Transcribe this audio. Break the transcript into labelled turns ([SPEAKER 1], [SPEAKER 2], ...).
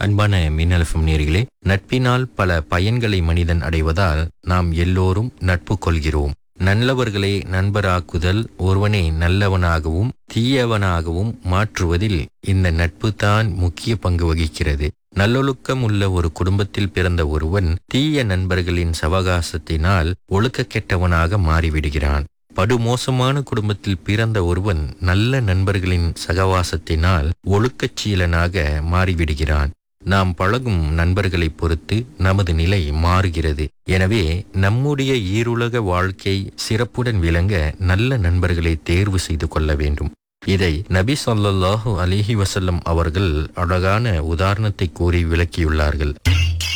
[SPEAKER 1] அன்பான மின்னலஃபம் நேர்களே நட்பினால் பல பயன்களை மனிதன் அடைவதால் நாம் எல்லோரும் நட்பு கொள்கிறோம் நல்லவர்களை நண்பராக்குதல் ஒருவனை நல்லவனாகவும் தீயவனாகவும் மாற்றுவதில் இந்த நட்பு தான் முக்கிய பங்கு வகிக்கிறது நல்லொழுக்கம் உள்ள ஒரு குடும்பத்தில் பிறந்த ஒருவன் தீய நண்பர்களின் சவகாசத்தினால் ஒழுக்க கெட்டவனாக மாறிவிடுகிறான் படுமோசமான குடும்பத்தில் பிறந்த ஒருவன் நல்ல நண்பர்களின் சகவாசத்தினால் ஒழுக்கச்சீலனாக மாறிவிடுகிறான் நாம் பழகும் நண்பர்களை பொறுத்து நமது நிலை மாறுகிறது எனவே நம்முடைய ஈருலக வாழ்க்கை சிறப்புடன் விளங்க நல்ல நண்பர்களை தேர்வு செய்து கொள்ள வேண்டும் இதை நபி ஸல்லல்லாஹு அலிஹி வசல்லம் அவர்கள் அழகான உதாரணத்தை கூறி விளக்கியுள்ளார்கள்